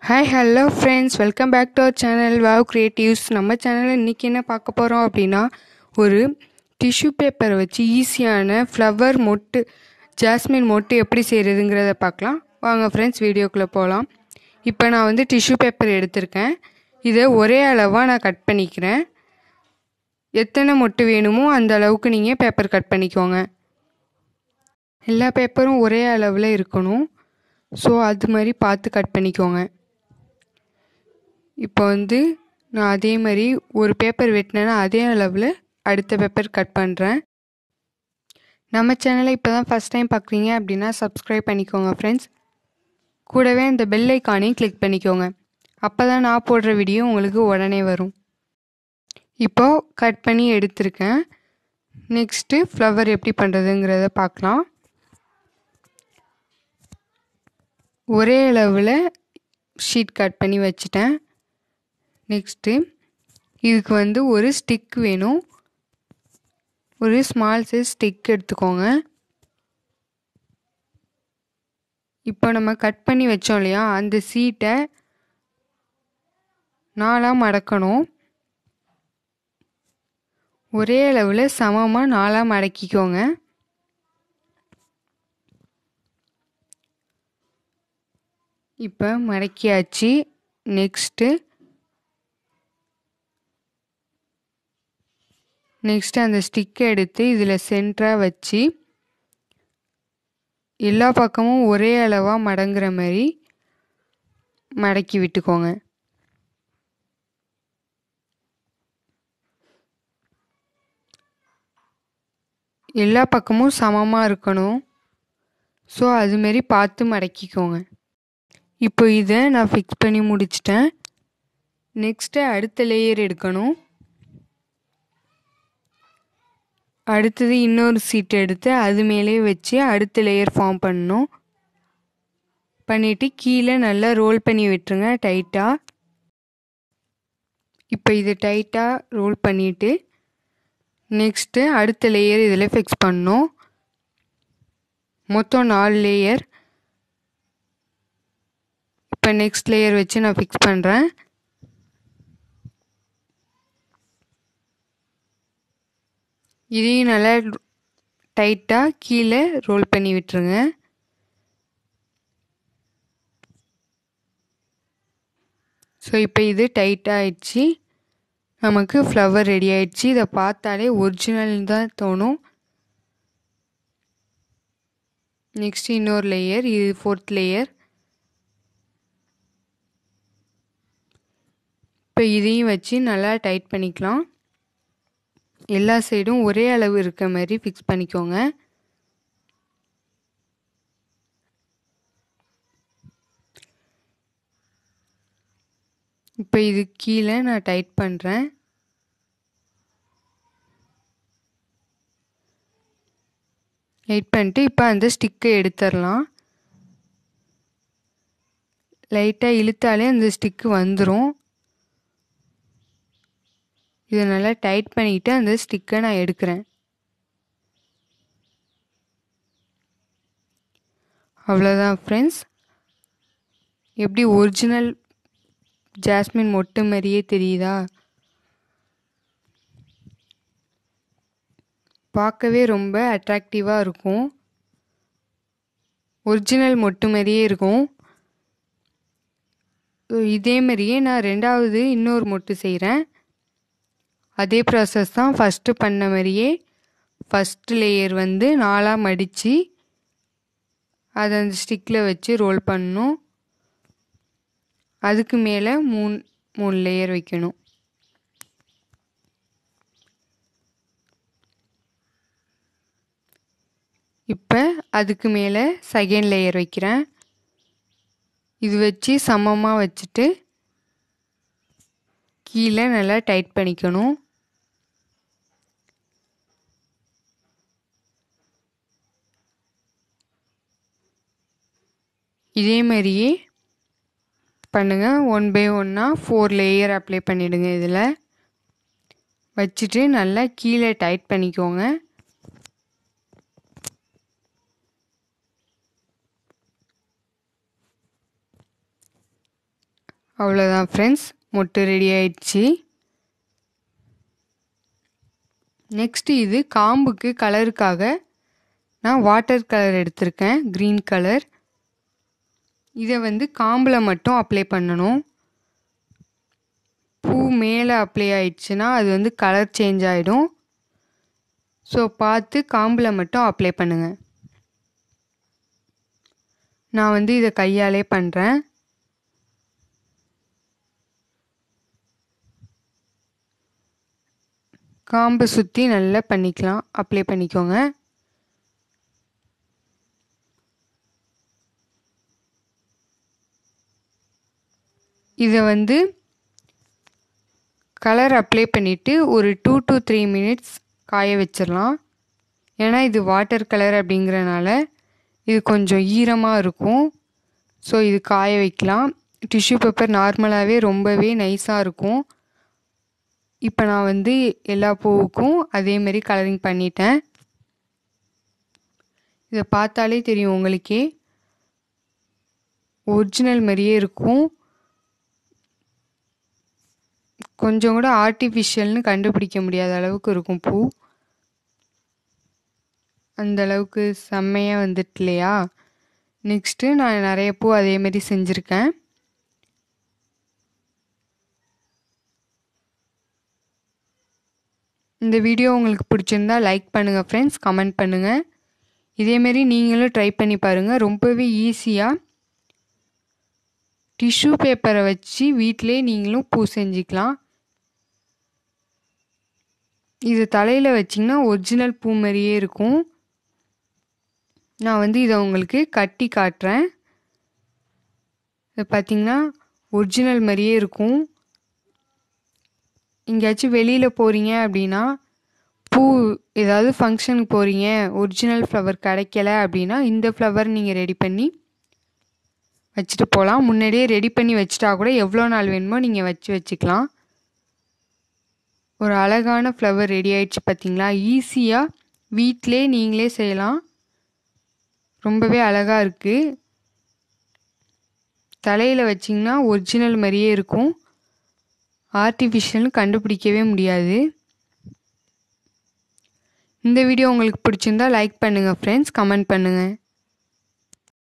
hi hello friends welcome back to our channel wow creatives நம்ம சேனலில் இன்றைக்கி என்ன பார்க்க போகிறோம் அப்படின்னா ஒரு டிஷ்யூ பேப்பரை வச்சு ஈஸியான ஃப்ளவர் மொட்டு ஜாஸ்மின் மொட்டு எப்படி செய்கிறதுங்கிறத பார்க்கலாம் வாங்க ஃப்ரெண்ட்ஸ் வீடியோக்குள்ளே போகலாம் இப்போ நான் வந்து டிஷ்யூ பேப்பர் எடுத்திருக்கேன் இதை ஒரே அளவாக நான் கட் பண்ணிக்கிறேன் எத்தனை மொட்டு வேணுமோ அந்த அளவுக்கு நீங்கள் பேப்பர் கட் பண்ணிக்கோங்க எல்லா பேப்பரும் ஒரே அளவில் இருக்கணும் ஸோ அது மாதிரி பார்த்து கட் பண்ணிக்கோங்க இப்போ வந்து நான் அதே மாதிரி ஒரு பேப்பர் வெட்டினேன்னா அதே அளவில் அடுத்த பேப்பர் கட் பண்ணுறேன் நம்ம சேனலை இப்போ தான் ஃபஸ்ட் டைம் பார்க்குறீங்க அப்படின்னா சப்ஸ்கிரைப் பண்ணிக்கோங்க ஃப்ரெண்ட்ஸ் கூடவே அந்த பெல் ஐக்கானையும் கிளிக் பண்ணிக்கோங்க அப்போ தான் நான் போடுற வீடியோ உங்களுக்கு உடனே வரும் இப்போது கட் பண்ணி எடுத்திருக்கேன் நெக்ஸ்ட்டு ஃப்ளவர் எப்படி பண்ணுறதுங்கிறத பார்க்கலாம் ஒரே அளவில் ஷீட் கட் பண்ணி வச்சுட்டேன் நெக்ஸ்ட்டு இதுக்கு வந்து ஒரு ஸ்டிக் வேணும் ஒரு ஸ்மால் சைஸ் ஸ்டிக் எடுத்துக்கோங்க இப்போ நம்ம கட் பண்ணி வச்சோம் இல்லையா அந்த சீட்டை நாலாக மடக்கணும் ஒரே அளவில் சமமாக நாலாக மடக்கிக்கோங்க இப்போ மடக்கியாச்சு நெக்ஸ்ட்டு நெக்ஸ்ட்டு அந்த ஸ்டிக்கை எடுத்து இதில் சென்டராக வச்சு எல்லா பக்கமும் ஒரே அளவாக மடங்குற மாதிரி மடக்கி விட்டுக்கோங்க எல்லா பக்கமும் சமமாக இருக்கணும் ஸோ அதுமாரி பார்த்து மடக்கிக்கோங்க இப்போ இதை நான் ஃபிக்ஸ் பண்ணி முடிச்சிட்டேன் நெக்ஸ்ட்டு அடுத்த லேயர் எடுக்கணும் அடுத்தது இன்னொரு சீட் எடுத்து அது மேலே வச்சு அடுத்த லேயர் ஃபார்ம் பண்ணணும் பண்ணிவிட்டு கீழே நல்லா ரோல் பண்ணி விட்டுருங்க டைட்டாக இப்போ இது டைட்டாக ரோல் பண்ணிவிட்டு நெக்ஸ்ட்டு அடுத்த லேயர் இதில் ஃபிக்ஸ் பண்ணணும் மொத்தம் நாலு லேயர் இப்போ நெக்ஸ்ட் லேயர் வச்சு நான் ஃபிக்ஸ் பண்ணுறேன் இதையும் நல்லா டைட்டாக கீழே ரோல் பண்ணி விட்டுருங்க ஸோ இப்போ இது டைட்டாக ஆயிடுச்சு நமக்கு ஃப்ளவர் ரெடி ஆயிடுச்சு இதை பார்த்தாலே ஒரிஜினல் தான் தோணும் நெக்ஸ்ட் இன்னொரு லேயர் இது ஃபோர்த் லேயர் இப்போ இதையும் வச்சு நல்லா டைட் பண்ணிக்கலாம் எல்லா சைடும் ஒரே அளவு இருக்க மாதிரி ஃபிக்ஸ் பண்ணிக்கோங்க இப்போ இது கீழே நான் டைட் பண்ணுறேன் டைட் பண்ணிட்டு இப்போ அந்த ஸ்டிக்கை எடுத்துடலாம் லைட்டாக இழுத்தாலே அந்த ஸ்டிக்கு வந்துடும் இதை நல்லா டைட் பண்ணிவிட்டு அந்த ஸ்டிக்கை நான் எடுக்கிறேன் அவ்வளோதான் ஃப்ரெண்ட்ஸ் எப்படி ஒரிஜினல் ஜாஸ்மின் மொட்டு மாதிரியே தெரியுதா பார்க்கவே ரொம்ப அட்ராக்டிவாக இருக்கும் ஒரிஜினல் மொட்டு மாதிரியே இருக்கும் இதே மாதிரியே நான் ரெண்டாவது இன்னொரு மொட்டு செய்கிறேன் அதே ப்ராசஸ் தான் ஃபஸ்ட்டு பண்ண மாதிரியே ஃபஸ்ட்டு லேயர் வந்து நாலாக மடித்து அதை அந்த ஸ்டிக்கில் வச்சு ரோல் பண்ணணும் அதுக்கு மேலே மூணு மூணு லேயர் வைக்கணும் இப்போ அதுக்கு மேலே செகண்ட் லேயர் வைக்கிறேன் இது வச்சு சமமாக வச்சுட்டு கீழே நல்லா டைட் பண்ணிக்கணும் இதே மாதிரியே பண்ணுங்கள் ஒன் பை ஒன்னாக ஃபோர் லேயர் அப்ளை பண்ணிவிடுங்க இதில் வச்சுட்டு நல்லா கீழே டைட் பண்ணிக்கோங்க அவ்வளோதான் ஃப்ரெண்ட்ஸ் மொட்டு ரெடி ஆயிடுச்சு நெக்ஸ்ட்டு இது காம்புக்கு கலருக்காக நான் வாட்டர் கலர் எடுத்திருக்கேன் க்ரீன் கலர் இதை வந்து காம்பில் மட்டும் அப்ளை பண்ணணும் பூ மேலே அப்ளை ஆயிடுச்சுன்னா அது வந்து கலர் சேஞ்ச் ஆகிடும் ஸோ பார்த்து காம்பில் மட்டும் அப்ளை பண்ணுங்கள் நான் வந்து இதை கையாலே பண்ணுறேன் காம்பை சுற்றி நல்லா பண்ணிக்கலாம் அப்ளை பண்ணிக்கோங்க இதை வந்து கலர் அப்ளை பண்ணிவிட்டு ஒரு டூ டு த்ரீ மினிட்ஸ் காய வச்சிடலாம் ஏன்னா இது வாட்டர் கலர் அப்படிங்கிறனால இது கொஞ்சம் ஈரமாக இருக்கும் ஸோ இது காய வைக்கலாம் டிஷ்யூ பேப்பர் நார்மலாகவே ரொம்பவே நைஸாக இருக்கும் இப்போ நான் வந்து எல்லா பூவுக்கும் அதேமாரி கலரிங் பண்ணிட்டேன் இதை பார்த்தாலே தெரியும் உங்களுக்கே ஒரிஜினல் மாதிரியே இருக்கும் கொஞ்சம் கூட ஆர்டிஃபிஷியல்னு கண்டுபிடிக்க முடியாத அளவுக்கு இருக்கும் பூ அந்த அளவுக்கு செம்மையாக வந்துட்டு இல்லையா நெக்ஸ்ட்டு நான் நிறைய பூ அதேமாரி செஞ்சுருக்கேன் இந்த வீடியோ உங்களுக்கு பிடிச்சிருந்தா லைக் பண்ணுங்கள் ஃப்ரெண்ட்ஸ் கமெண்ட் பண்ணுங்கள் இதேமாரி நீங்களும் ட்ரை பண்ணி பாருங்கள் ரொம்பவே ஈஸியாக டிஷ்யூ பேப்பரை வச்சு வீட்டிலே நீங்களும் பூ செஞ்சுக்கலாம் இது தலையில் வச்சிங்கன்னா ஒரிஜினல் பூ மாதிரியே இருக்கும் நான் வந்து இதை உங்களுக்கு கட்டி காட்டுறேன் இது பார்த்திங்கன்னா ஒரிஜினல் மாதிரியே இருக்கும் எங்கேயாச்சும் வெளியில் போகிறீங்க அப்படின்னா பூ ஏதாவது ஃபங்க்ஷனுக்கு போகிறீங்க ஒரிஜினல் ஃப்ளவர் கிடைக்கல அப்படின்னா இந்த ஃப்ளவர் நீங்கள் ரெடி பண்ணி வச்சுட்டு போகலாம் முன்னாடியே ரெடி பண்ணி வச்சுட்டா கூட எவ்வளோ நாள் வேணுமோ நீங்கள் வச்சு வச்சுக்கலாம் ஒரு அழகான ஃப்ளவர் ரெடி ஆயிடுச்சு பார்த்தீங்களா ஈஸியாக வீட்டிலே நீங்களே செய்யலாம் ரொம்பவே அழகாக இருக்குது தலையில் வச்சிங்கன்னா ஒரிஜினல் மாதிரியே இருக்கும் ஆர்டிஃபிஷியல்னு கண்டுபிடிக்கவே முடியாது இந்த வீடியோ உங்களுக்கு பிடிச்சிருந்தா லைக் பண்ணுங்கள் ஃப்ரெண்ட்ஸ் கமெண்ட் பண்ணுங்கள்